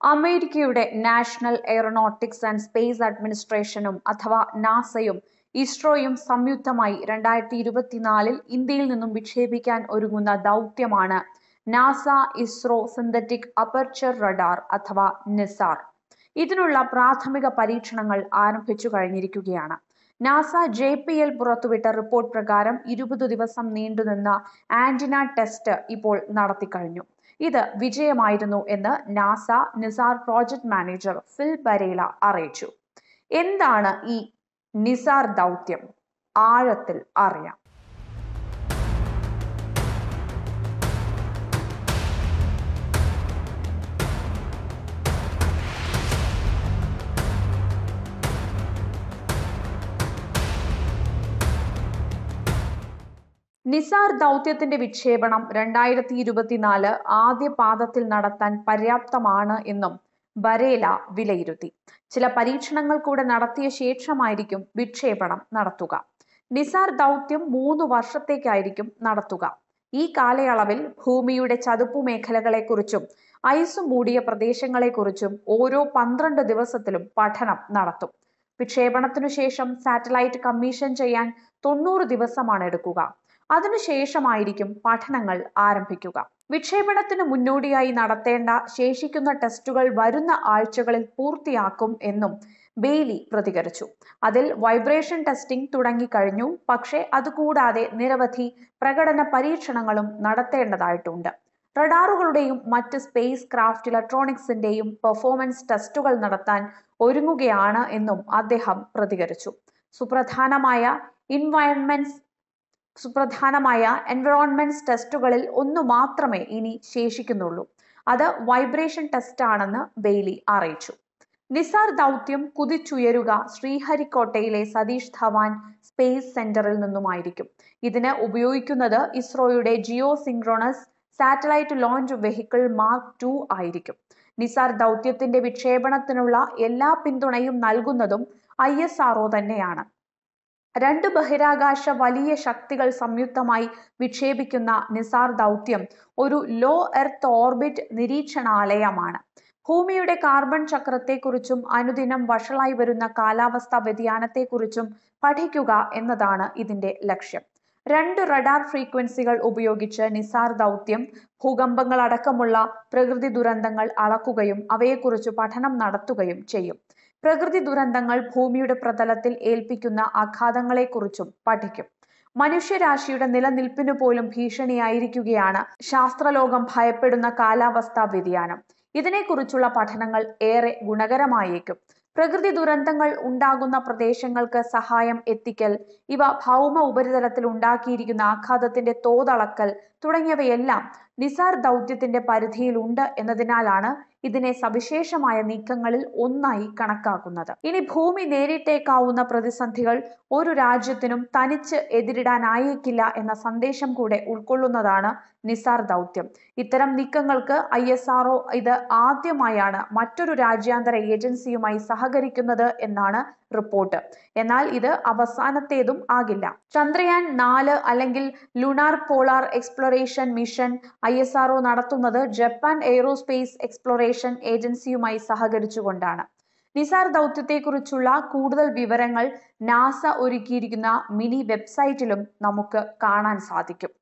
അമേരിക്കയുടെ national aeronautics and space അഡ്മിനിസ്ട്രേഷനും അഥവാ നാസയും ഇസ്രോയും സംയുക്തമായി രണ്ടായിരത്തി ഇരുപത്തിനാലിൽ ഇന്ത്യയിൽ നിന്നും വിക്ഷേപിക്കാൻ ഒരുങ്ങുന്ന ദൗത്യമാണ് NASA ISRO synthetic aperture radar അഥവാ നിസാർ ഇതിനുള്ള പ്രാഥമിക പരീക്ഷണങ്ങൾ ആരംഭിച്ചു കഴിഞ്ഞിരിക്കുകയാണ് നാസ ജെ പി എൽ പുറത്തുവിട്ട റിപ്പോർട്ട് പ്രകാരം ഇരുപത് ദിവസം നീണ്ടുനിന്ന ആന്റിന ടെസ്റ്റ് ഇപ്പോൾ നടത്തിക്കഴിഞ്ഞു ഇത് വിജയമായിരുന്നു എന്ന് NASA NISAR project manager Phil Barela അറിയിച്ചു എന്താണ് ഈ നിസാർ ദൗത്യം ആഴത്തിൽ അറിയാം നിസാർ ദൗത്യത്തിന്റെ വിക്ഷേപണം രണ്ടായിരത്തി ഇരുപത്തിനാല് ആദ്യ പാദത്തിൽ നടത്താൻ പര്യാപ്തമാണ് എന്നും ബരേല വിലയിരുത്തി ചില പരീക്ഷണങ്ങൾ കൂടെ നടത്തിയ ശേഷമായിരിക്കും വിക്ഷേപണം നടത്തുക നിസാർ ദൗത്യം മൂന്ന് വർഷത്തേക്കായിരിക്കും നടത്തുക ഈ കാലയളവിൽ ഭൂമിയുടെ ചതുപ്പു മേഖലകളെക്കുറിച്ചും ഐസ് മൂടിയ പ്രദേശങ്ങളെക്കുറിച്ചും ഓരോ പന്ത്രണ്ട് ദിവസത്തിലും പഠനം നടത്തും വിക്ഷേപണത്തിനു ശേഷം സാറ്റലൈറ്റ് കമ്മീഷൻ ചെയ്യാൻ തൊണ്ണൂറ് ദിവസമാണ് എടുക്കുക അതിനുശേഷമായിരിക്കും പഠനങ്ങൾ ആരംഭിക്കുക വിക്ഷേപണത്തിന് മുന്നോടിയായി നടത്തേണ്ട ശേഷിക്കുന്ന ടെസ്റ്റുകൾ വരുന്ന ആഴ്ചകളിൽ പൂർത്തിയാക്കും എന്നും ബെയ്ലി പ്രതികരിച്ചു അതിൽ വൈബ്രേഷൻ ടെസ്റ്റിംഗ് തുടങ്ങിക്കഴിഞ്ഞു പക്ഷേ അതുകൂടാതെ നിരവധി പ്രകടന പരീക്ഷണങ്ങളും നടത്തേണ്ടതായിട്ടുണ്ട് റഡാറുകളുടെയും മറ്റ് സ്പേസ് ക്രാഫ്റ്റ് ഇലക്ട്രോണിക്സിന്റെയും പെർഫോമൻസ് ടെസ്റ്റുകൾ നടത്താൻ ഒരുങ്ങുകയാണ് എന്നും അദ്ദേഹം പ്രതികരിച്ചു സുപ്രധാനമായ ഇൻവയൺമെന്റ്സ് സുപ്രധാനമായ എൻവറോൺമെന്റ്സ് ടെസ്റ്റുകളിൽ ഒന്നു മാത്രമേ ഇനി ശേഷിക്കുന്നുള്ളൂ അത് വൈബ്രേഷൻ ടെസ്റ്റ് ആണെന്ന് ബെയ്ലി അറിയിച്ചു നിസാർ ദൗത്യം കുതിച്ചുയരുക ശ്രീഹരിക്കോട്ടയിലെ സതീഷ് ധവാൻ സ്പേസ് സെന്ററിൽ നിന്നുമായിരിക്കും ഇതിന് ഉപയോഗിക്കുന്നത് ഇസ്രോയുടെ geosynchronous satellite launch vehicle mark two ആയിരിക്കും നിസാർ ദൗത്യത്തിന്റെ വിക്ഷേപണത്തിനുള്ള എല്ലാ പിന്തുണയും നൽകുന്നതും ഐ എസ് ആർഒ തന്നെയാണ് രണ്ട് ബഹിരാകാശ വലിയ ശക്തികൾ സംയുക്തമായി വിക്ഷേപിക്കുന്ന നിസാർ ദൗത്യം ഒരു ലോ എർത്ത് ഓർബിറ്റ് നിരീക്ഷണാലയമാണ് ഭൂമിയുടെ കാർബൺ ചക്രത്തെക്കുറിച്ചും അനുദിനം വഷളായി വരുന്ന കാലാവസ്ഥാ വ്യതിയാനത്തെക്കുറിച്ചും പഠിക്കുക എന്നതാണ് ഇതിന്റെ ലക്ഷ്യം രണ്ട് റഡാർ ഫ്രീക്വൻസികൾ ഉപയോഗിച്ച് നിസാർ ദൗത്യം ഭൂകമ്പങ്ങൾ അടക്കമുള്ള പ്രകൃതി ദുരന്തങ്ങൾ അളക്കുകയും അവയെക്കുറിച്ച് പഠനം നടത്തുകയും ചെയ്യും പ്രകൃതി ദുരന്തങ്ങൾ ഭൂമിയുടെ പ്രതലത്തിൽ ഏൽപ്പിക്കുന്ന ആഘാതങ്ങളെക്കുറിച്ചും പഠിക്കും മനുഷ്യരാശിയുടെ നിലനിൽപ്പിനു പോലും ഭീഷണിയായിരിക്കുകയാണ് ശാസ്ത്രലോകം ഭയപ്പെടുന്ന കാലാവസ്ഥാ വ്യതിയാനം ഇതിനെക്കുറിച്ചുള്ള പഠനങ്ങൾ ഏറെ ഗുണകരമായേക്കും പ്രകൃതി ദുരന്തങ്ങൾ ഉണ്ടാകുന്ന പ്രദേശങ്ങൾക്ക് സഹായം എത്തിക്കൽ ഇവ ഭൗമ ഉപരിതലത്തിൽ ഉണ്ടാക്കിയിരിക്കുന്ന ആഘാതത്തിന്റെ തോതളക്കൽ തുടങ്ങിയവയെല്ലാം നിസാർ ദൗത്യത്തിന്റെ പരിധിയിലുണ്ട് എന്നതിനാലാണ് ഇതിനെ സവിശേഷമായ നീക്കങ്ങളിൽ ഒന്നായി കണക്കാക്കുന്നത് ഇനി ഭൂമി നേരിട്ടേക്കാവുന്ന പ്രതിസന്ധികൾ ഒരു രാജ്യത്തിനും തനിച്ച് എതിരിടാനായേക്കില്ല എന്ന സന്ദേശം കൂടെ ഉൾക്കൊള്ളുന്നതാണ് നിസാർ ദൗത്യം ഇത്തരം നീക്കങ്ങൾക്ക് ഐ എസ് ആർഒ ഇത് ആദ്യമായാണ് മറ്റൊരു രാജ്യാന്തര ഏജൻസിയുമായി സഹകരിക്കുന്നത് എന്നാണ് റിപ്പോർട്ട് എന്നാൽ ഇത് അവസാനത്തേതും ആകില്ല ചന്ദ്രയാൻ നാല് അല്ലെങ്കിൽ lunar polar exploration mission I S R O നടത്തുന്നത് ജപ്പാൻ എയ്റോസ്പേസ് എക്സ്പ്ലോറേഷൻ ഏജൻസിയുമായി സഹകരിച്ചുകൊണ്ടാണ് നിസാർ ദൗത്യത്തെക്കുറിച്ചുള്ള കൂടുതൽ വിവരങ്ങൾ നാസ ഒരുക്കിയിരിക്കുന്ന മിനി വെബ്സൈറ്റിലും നമുക്ക് കാണാൻ സാധിക്കും